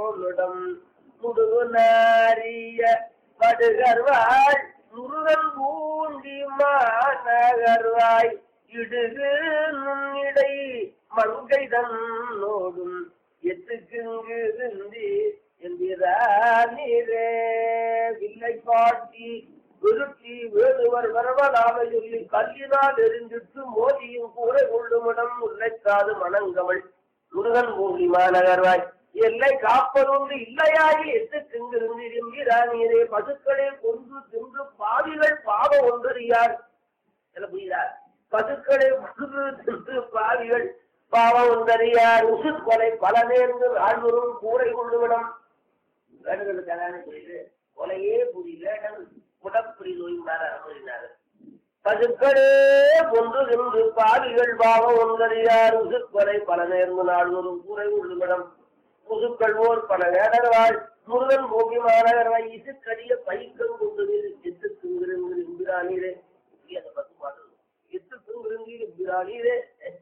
போலிடம் முடுகு நாரிய படுகர்வாள் முருகன் பூண்டி மாநகர்வாய் இடுகு நுண்ணிடை மங்கை தன்னோடும் எத்துக்குங்கு இந்தி எந்திரே வில்லை காட்டி விருத்தி வேடுவர் வரவலாக சொல்லி கல்லினால் எரிஞ்சிட்டு மோதியும் கூரை கொள்ளுமிடம் முல்லைக்காது மணங்கவள் முருகன் பூங்கி மாநகர்வாய் எல்லை காப்பதொன்று இல்லையாகி எட்டு திங்கிருந்து என்கிறானீரே பசுக்களே கொன்று தின்று பாவிகள் பாவம் ஒன்றறியார் என்ன புரியுதா பசுக்களை கொன்று தின்று பாவிகள் பாவம் ஒன்றறியார் உசு கொலை பல நேர்ந்து ஆழ்வரும் கூரை கொள்ளுவிடம் வேண்டுதலுக்கு அதானே புரியுது கொலையே புரியல உடற்புரி நோய்ந்தார் அனுமதினார் பசுக்களே கொன்று தின்று பாவிகள் பாவம் ஒன்றறியார் உசுக்கொலை பல நேர்ந்து நாள்வரும் கூரை கொள்ளுவிடம் முதுக்கள் ஓர் பல வேடர்வாள் முருகன் பூமி மாநகர்வாய் இசுக்கடிய பைக்கம் கொண்டு எத்து திங்கிருங்கிற இம்பிரானீரே அந்த பத்து பாட்டு எத்து திங்கிருங்கிற இம்பிரானீரே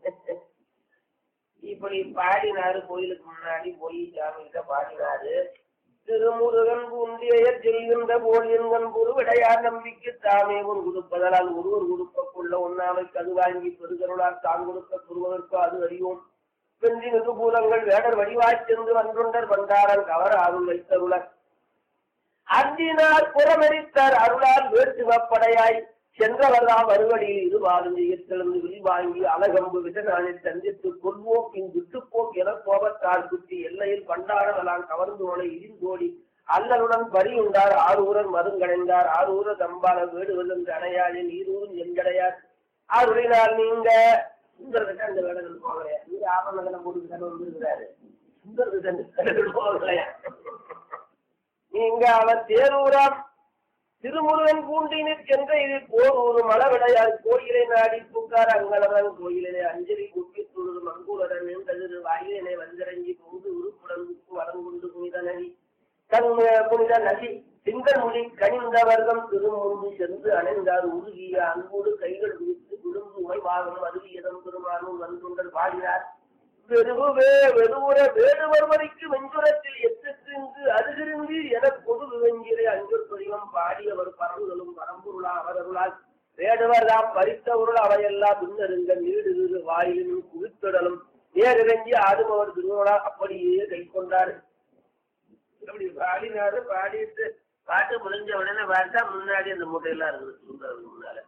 இப்படி பாடினாரு கோயிலுக்கு முன்னாடி போய் சாமிகிட்ட பாடினாரு திருமுருகன் பூண்டியர் செல்கின்ற போல் என்கண் பொருவிடையார் நம்பிக்கை தாமே உன் கொடுப்பதனால் ஒருவர் கொடுப்பக்குள்ள ஒன்னாமை கது வாங்கி பெருகருளால் தான் கொடுக்க பெறுவதற்கு அது அறியோம் வென்றி மிகுபூலங்கள் வேடர் வடிவாய்ச் சென்று வன்றுண்டர் வந்தாரன் கவர் அருள் வைத்தருளர் அன்றினார் புறமெரித்தார் அருளால் வேட்டுவப்படையாய் சென்றவர்தாம் வருவழியில் இருவாரும் எழுந்து விரிவாங்கி அலகம்பு விசனானை சந்தித்து கொள்வோக்கின் விட்டுப்போக் என கோபத்தால் குத்தி எல்லையில் பண்டாடவலாம் கவர்ந்து ஓலை இடிந்தோடி அல்லலுடன் பரியுண்டார் ஆரூரன் மருங்கடைந்தார் ஆரூர தம்பால வேடுவதென்று அணையாளின் ஈரூரும் எங்கடையார் ஆருளினால் நீங்க சுந்தரகிட்ட அந்த வேடங்கள் போகலையா நீங்க ஆவணங்களை போட்டு தானே வந்துருக்கிறாரு சுந்தரகிட்ட அந்த வேடங்கள் போகலையா நீங்க அவர் தேரூராம் திருமுருகன் பூண்டினிற் சென்ற இது போர் ஒரு மலவிடையார் கோயிலை நாடி புக்கார் அங்கலவன் கோயிலே அஞ்சலி குப்பி துழுது மங்கூரன் நின்றது வாயிலை வந்திறங்கி பொங்கு உருப்புடன் வடங்குண்டு புனித நதி தன் புனித நதி திங்கள் மொழி கனிந்த வர்க்கம் திருமுன்பு சென்று அணைந்தார் உருகிய அன்போடு கைகள் விரித்து விழுந்து உமைவாகம் அருவியதம் பெருமானும் வந்துண்டல் பாடினார் வெறுவே வெறுவுற வேடுவர் வரைக்கு வெஞ்சுரத்தில் எத்திருந்து அருகிருந்து என பொது வெஞ்சிரை அஞ்சல் பதிகம் பாடியவர் பரவுதலும் பரம்பொருளா அவரருளால் வேடுவர் தாம் பறித்தவருள் அவையெல்லாம் பின்னருங்க நீடு வாயிலும் குவித்தொடலும் நேரிறங்கி ஆடுபவர் திருவிழா அப்படியே கை கொண்டார் அப்படி பாடினாரு பாடிட்டு பாட்டு முடிஞ்ச உடனே பார்த்தா முன்னாடி அந்த மூட்டையெல்லாம் இருக்குது சுந்தரத்துக்கு முன்னால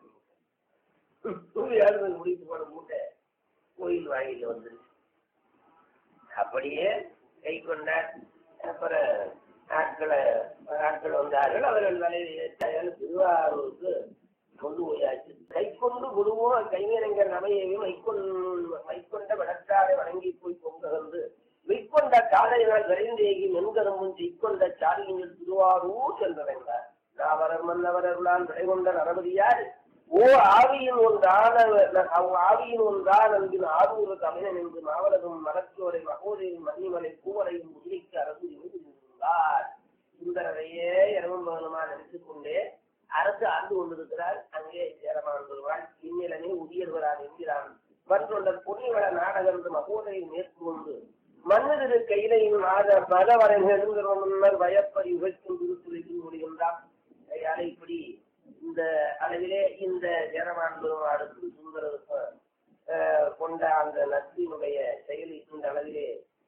யாரு முடித்து போன மூட்டை கோயில் வாயில வந்துருச்சு அப்படியே கை கொண்டார் அப்புறம் ஆட்களை ஆட்கள் வந்தார்கள் அவர்கள் தலைவர் திருவாரூருக்கு கொண்டு போயாச்சு கை கொண்டு குருவும் கைவினைங்கிற நமையையும் மைக்கொண்டு மைக்கொண்ட வடக்காரை வணங்கி போய் பொங்ககந்து மெய்க்கொண்ட காலையினால் விரைந்தேகி மென்கரும்பும் செய்கொண்ட சாலியின் திருவாரூர் சென்றடைந்தார் நாவரர் மன்னவரர்களால் விடைகொண்ட நரபதியார் ஓ ஆவியின் ஒன்றான ஆவியின் ஒன்றான் அன்பின் ஆரூர தமிழன் என்று மாவலகம் மலச்சோரை மகோதையும் மன்னிமலை பூவலையும் உதிரிக்கு அரசு இருந்தார் சுந்தரரையே இரவும் பகலுமா நினைத்துக் கொண்டே அரசு ஆண்டு கொண்டிருக்கிறார் அங்கே சேரமான் வருவாள் இந்நிலனே உரியர்வரான் என்கிறான் மற்றொன்ற பொன்னிவள நாடகம் என்று மகோதையை மேற்கொண்டு மன்னதிரு கையிலையும் மாத பலவரை நெருங்கிற முன்னர் வயப்பறி உழைக்கும் திருத்துறையில் முடிகின்றான் கையால இப்படி இந்த அளவிலே இந்த ஜெரமான் பெருமாளுக்கு சுந்தரருக்கும் கொண்ட அந்த நட்பினுடைய செயல் இந்த அளவிலே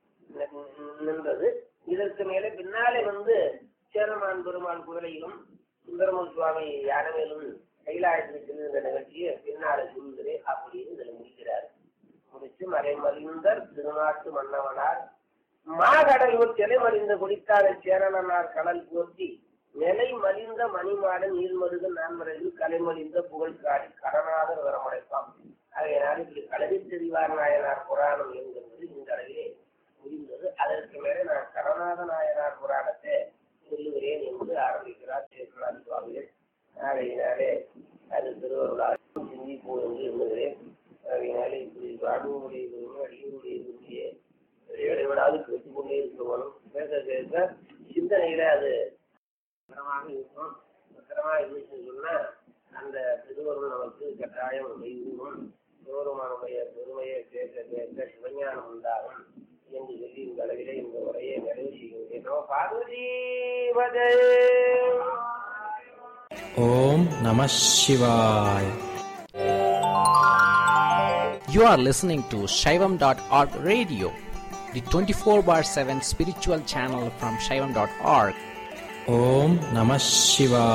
நின்றது இதற்கு மேலே பின்னாலே வந்து சேரமான் பெருமாள் குதிரையிலும் சுந்தரமன் சுவாமி யானவேலும் கைலாயத்தில் செல்கின்ற நிகழ்ச்சியை பின்னாலே சொல்கிறேன் அப்படின்னு இதில் முடிக்கிறார் முடிச்சு மறைமறிந்தர் திருநாட்டு மன்னவனார் மாகடலூர் சிலை மறிந்த குடித்தார சேரணனார் கடல் போற்றி நிலை மலிந்த மணிமாட நீர்மருக நான்மறையில் கலைமலிந்த புகழ் காடி கடனாதர் வரமடைப்பான் ஆகையினால் இப்படி கலவி தெரிவார் நாயனார் புராணம் என்கிறது இந்த அளவிலே முடிந்தது அதற்கு மேலே நான் கடநாத நாயனார் புராணத்தை சொல்லுகிறேன் என்று ஆரம்பிக்கிறார் சேரநாத் சுவாமிகள் ஆகையினாலே அது திருவருளால் சிந்திப்போம் என்று எண்ணுகிறேன் ஆகையினாலே இப்படி ராணுவனுடைய அடியுடைய விரும்பிய இடைவிடாது கேட்டுக்கொண்டே இருக்கணும் பேச பேச சிந்தனையில அது பத்திரமாக இருக்கும் பத்திரமா இருந்துச்சுன்னு சொன்னா அந்த திருவருள் நமக்கு கட்டாயம் கைகூடும் சிவருமானுடைய பெருமையை கேட்க கேட்க சிவஞானம் உண்டாகும் என்று சொல்லி இந்த அளவிலே இந்த உரையை நிறைவு செய்கின்றேன் பார்வதி பதே Om Namah Shivaya. You are listening to Shaivam.org radio, the 24 bar 7 spiritual channel from Shaivam.org. Om Namah Shivaya.